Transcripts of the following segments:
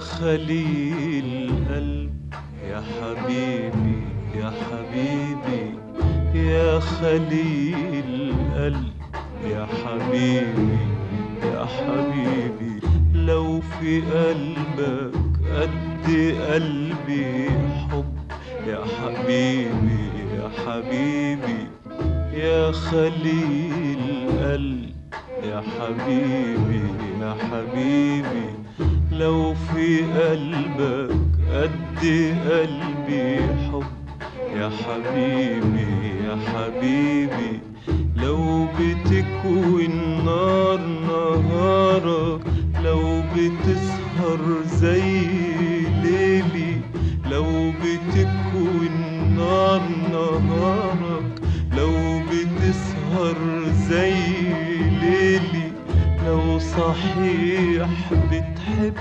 خليل قلب يا حبيبي يا حبيبي يا خليل قلب يا حبيبي يا حبيبي لو في قلبك قد قلبي حب يا حبيبي يا حبيبي يا خليل قلب يا حبيبي يا حبيبي لو في قلبك قد قلبي حب يا حبيبي يا حبيبي لو بتكوي النار نهارك لو بتسهر زي ليلي لو بتكوي النار نهارك لو بتسهر زي ليلي لو صحيح بتحب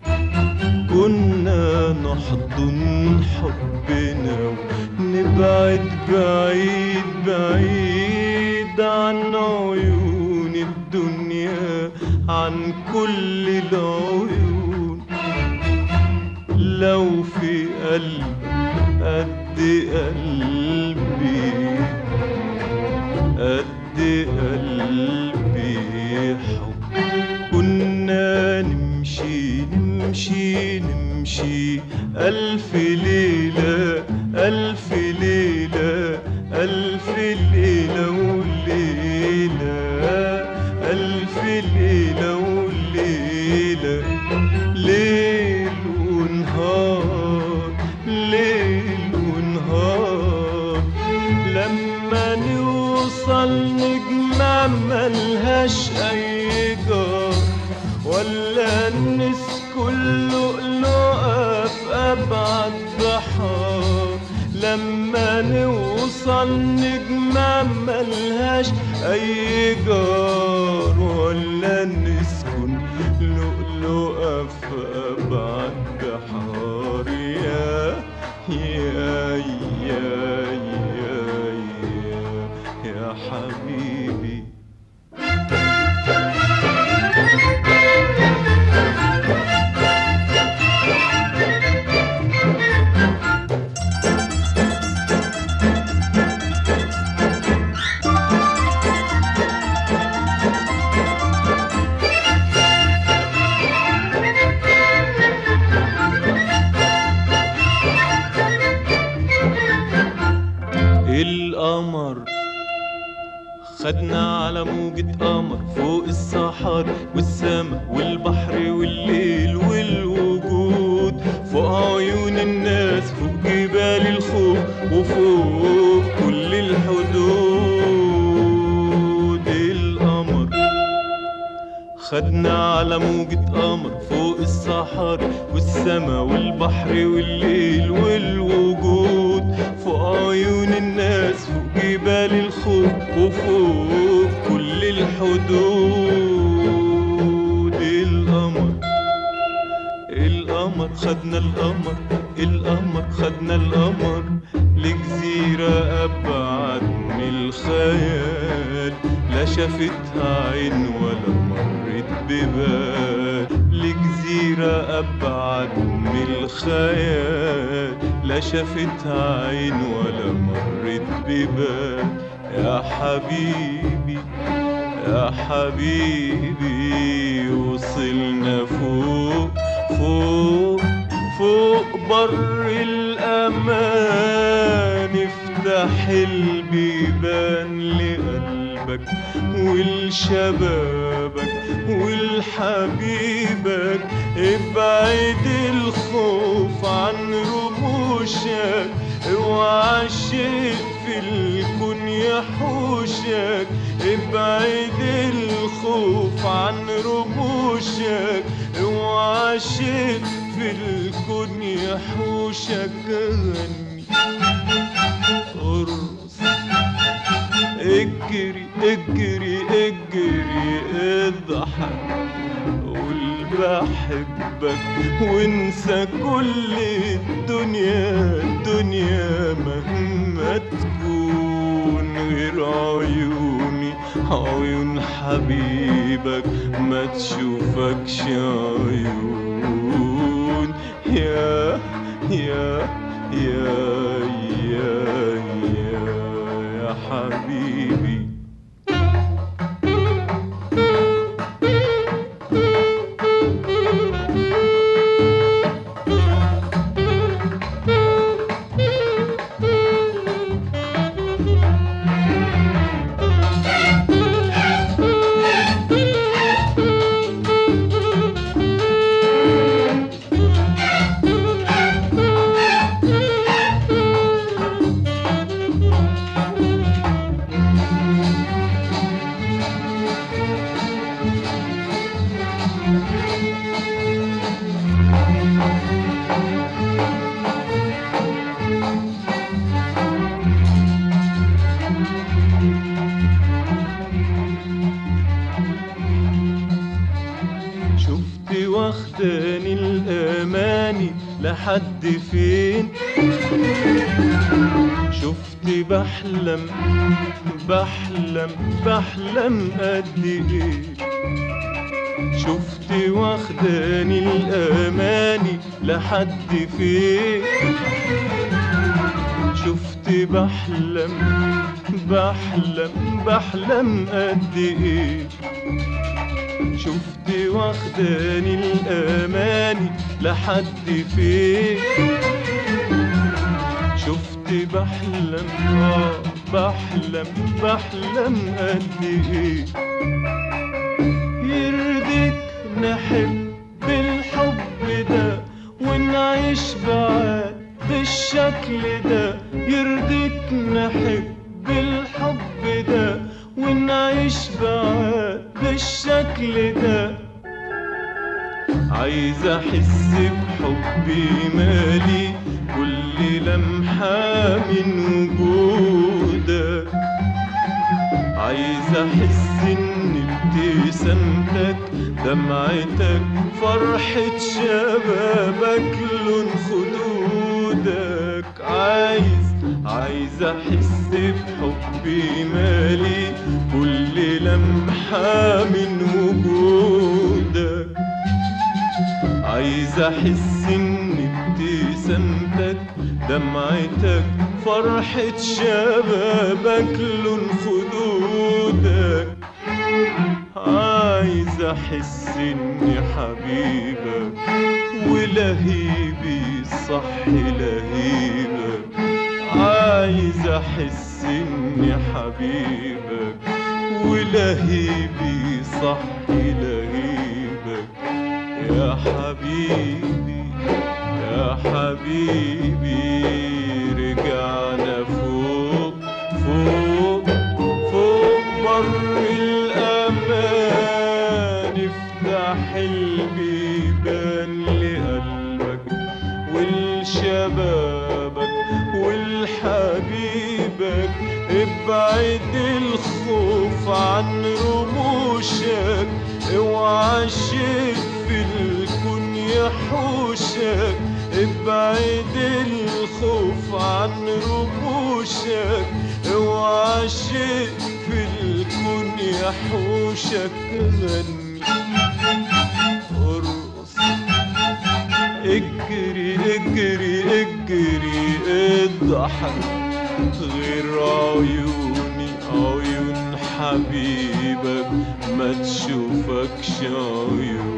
كنا نحضن حبنا ونبعد بعيد بعيد عن عيون الدنيا عن كل العيون لو في قلب قد قلبي قد قلبي حب كنا نمشي نمشي نمشي ألف ليلة ألف ليلة ألف ليلة وليلة ألف ليلة وليلة ليل ونهار ليل ونهار لما نوصل نجمة ملهاش أي جار ولا نسكن لؤلؤة في أبعد بحار لما نوصل نجمة ملهاش أي جار ولا نسكن لؤلؤة في أبعد بحار يا يا يا يا يا, يا حبيبي القمر خدنا على موجة قمر فوق الصحار والسما والبحر والليل والوجود فوق عيون الناس فوق جبال الخوف وفوق كل الحدود القمر خدنا على موجة قمر فوق الصحار والسما والبحر والليل والوجود فوق عيون الناس فوق جبال الخوف وفوق كل الحدود القمر القمر خدنا القمر القمر خدنا القمر لجزيرة أبعد من الخيال لا شافتها عين ولا مرت ببال لجزيرة أبعد من الخيال لا شافتها عين ولا مرت ببال يا حبيبي يا حبيبي وصلنا فوق فوق فوق بر الأمان افتح البيبان لقلبك ولشبابك ولحبيبك ابعد الخوف عن رموشك اوعى الشيء في الكون يحوشك ابعد الخوف عن رموشك اوعى شيء في الكون يحوشك غني ارقص اجري اجري اجري اضحك قول بحبك وانسى كل الدنيا الدنيا مهما تكون غير عيوني عيون حبيبك ما تشوفكش عيون يا يا يا يا يا يا حبيبي شفت واخداني الاماني لحد فين شفت بحلم بحلم بحلم قد ايه شفت واخداني الاماني لحد فين شفت بحلم بحلم بحلم قد ايه شفت واخداني الاماني لحد فين شفت بحلم اه بحلم بحلم قد ايه يرضيك نحب الحب ده ونعيش بعاد بالشكل ده يرضيك نحب الحب ده ونعيش بعاد بالشكل ده عايز احس بحبي مالي كل لمحة من وجودك عايز احس ان ابتسامتك دمعتك فرحة شبابك لون خدودك عايز عايز احس بحبي مالي كل لمحة من وجودك عايز احس ان ابتسامتك دمعتك فرحة شبابك لون خدودك عايز احس اني حبيبك ولهيبي صح لهيبك عايز احس اني حبيبك ولهيبي صح لهيبك يا حبيبي يا حبيبي رجعنا فوق فوق فوق بر الأمان افتح البيبان لقلبك ولشبابك ولحبيبك ابعد الخوف عن رموشك اوعى الشيء في الكون يحوشك ابعد الخوف عن رموشك اوعى الشيء في الكون يحوشك غني ارقص اجري اجري اجري اضحك غير عيوني عيون حبيبك ما تشوفكش عيون